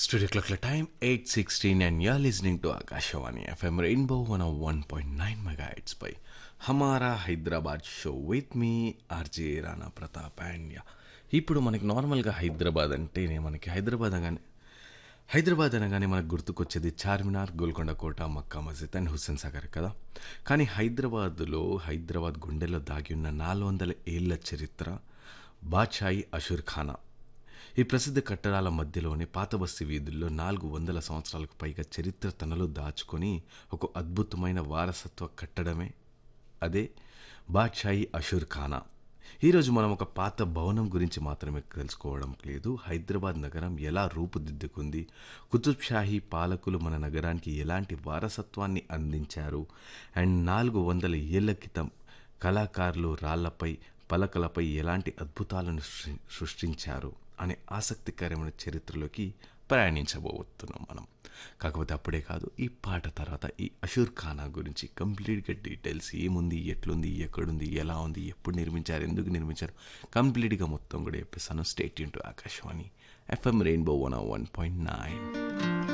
Studio clock the time 8:16 and you're listening to Akashawani FM Rainbow 101.9 megahertz by Hamara Hyderabad show with మీ RJ Rana Pratap and yeah ఇప్పుడు మనకి నార్మల్గా హైదరాబాద్ అంటేనే మనకి హైదరాబాద్ అనగానే హైదరాబాద్ అనగానే మనకు గుర్తుకొచ్చేది చార్మినార్ గోల్కొండ కోట మక్కా మస్జిద్ అండ్ హుస్సేన్ సాగర్ కదా కానీ హైదరాబాద్లో హైదరాబాద్ గుండెలో దాగి ఉన్న నాలుగు వందల ఏళ్ల చరిత్ర బాద్షాయి అషూర్ ఖానా ఈ ప్రసిద్ధ కట్టడాల మధ్యలోని పాత బస్తీ వీధుల్లో నాలుగు వందల సంవత్సరాలకు పైగా చరిత్ర తనలో దాచుకొని ఒక అద్భుతమైన వారసత్వ కట్టడమే అదే బాద్షాయి అషూర్ ఖానా ఈరోజు మనం ఒక పాత భవనం గురించి మాత్రమే తెలుసుకోవడం లేదు హైదరాబాద్ నగరం ఎలా రూపుదిద్దుకుంది కుతుబ్ షాహీ పాలకులు మన నగరానికి ఎలాంటి వారసత్వాన్ని అందించారు అండ్ నాలుగు వందల ఏళ్ల క్రితం కళాకారులు రాళ్లపై పలకలపై ఎలాంటి అద్భుతాలను సృ- సృష్టించారు అనే ఆసక్తికరమైన చరిత్రలోకి ప్రయాణించబోతున్నాం మనం కాకపోతే అప్పుడే కాదు ఈ పాట తర్వాత ఈ అషూర్ ఖానా గురించి కంప్లీట్గా డీటెయిల్స్ ఏముంది ఎట్లుంది ఎక్కడుంది ఎలా ఉంది ఎప్పుడు నిర్మించారు ఎందుకు నిర్మించారు కంప్లీట్గా మొత్తం కూడా చెప్పేస్తాను stay tuned to Akashvani FM Rainbow one one point nine